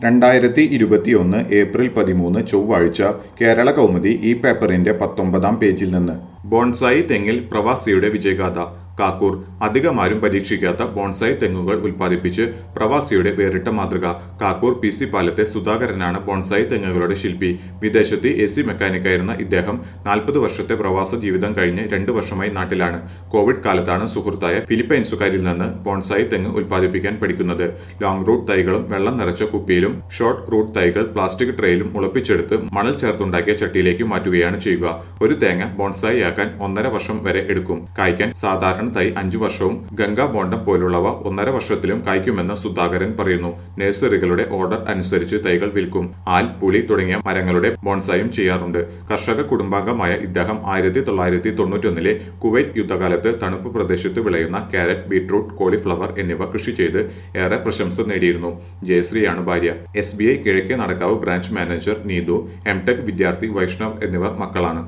രണ്ടായിരത്തി ഇരുപത്തിയൊന്ന് ഏപ്രിൽ പതിമൂന്ന് ചൊവ്വാഴ്ച കേരള കൗമുദി ഈ പേപ്പറിന്റെ പത്തൊമ്പതാം പേജിൽ നിന്ന് ബോൺസായി തെങ്ങിൽ പ്രവാസിയുടെ വിജയഗാഥ കാക്കൂർ അധികമാരും പരീക്ഷിക്കാത്ത ബോൺസായി തെങ്ങുകൾ ഉൽപ്പാദിപ്പിച്ച് പ്രവാസിയുടെ വേറിട്ട മാതൃക കാക്കൂർ പി സി പാലത്തെ സുധാകരനാണ് ബോൺസായി തെങ്ങുകളുടെ ശില്പി വിദേശത്ത് എ സി മെക്കാനിക്കായിരുന്ന ഇദ്ദേഹം നാൽപ്പത് വർഷത്തെ പ്രവാസ ജീവിതം കഴിഞ്ഞ് രണ്ടു വർഷമായി നാട്ടിലാണ് കോവിഡ് കാലത്താണ് സുഹൃത്തായ ഫിലിപ്പൈൻസുകാരിൽ നിന്ന് ബോൺസായി തെങ്ങ് ഉൽപ്പാദിപ്പിക്കാൻ പഠിക്കുന്നത് ലോങ് റൂട്ട് തൈകളും വെള്ളം നിറച്ച കുപ്പിയിലും ഷോർട്ട് റൂട്ട് തൈകൾ പ്ലാസ്റ്റിക് ട്രേയിലും മുളപ്പിച്ചെടുത്ത് മണൽ ചേർത്തുണ്ടാക്കിയ ചട്ടിയിലേക്ക് മാറ്റുകയാണ് ചെയ്യുക ഒരു തേങ്ങ ബോൺസായി ആക്കാൻ ഒന്നര വർഷം വരെ എടുക്കും കായ്ക്കാൻ സാധാരണ തൈ അഞ്ചു വർഷവും ഗംഗാ ബോണ്ടം പോലുള്ളവ ഒന്നര വർഷത്തിലും കായ്ക്കുമെന്ന് സുധാകരൻ പറയുന്നു നഴ്സറികളുടെ ഓർഡർ അനുസരിച്ച് തൈകൾ വിൽക്കും ആൽ പുളി തുടങ്ങിയ മരങ്ങളുടെ ബോൺസായും ചെയ്യാറുണ്ട് കർഷക കുടുംബാംഗമായ ഇദ്ദേഹം ആയിരത്തി തൊള്ളായിരത്തി തൊണ്ണൂറ്റൊന്നിലെ കുവൈറ്റ് യുദ്ധകാലത്ത് തണുപ്പ് പ്രദേശത്ത് വിളയുന്ന കാരറ്റ് ബീട്രൂട്ട് കോളിഫ്ലവർ എന്നിവ കൃഷി ചെയ്ത് ഏറെ പ്രശംസ നേടിയിരുന്നു ജയശ്രീയാണ് ഭാര്യ എസ് ബി ഐ കിഴക്കേ Nadakkavu branch manager Neethu M Tech വിദ്യാർത്ഥി വൈഷ്ണവ് എന്നിവർ മക്കളാണ്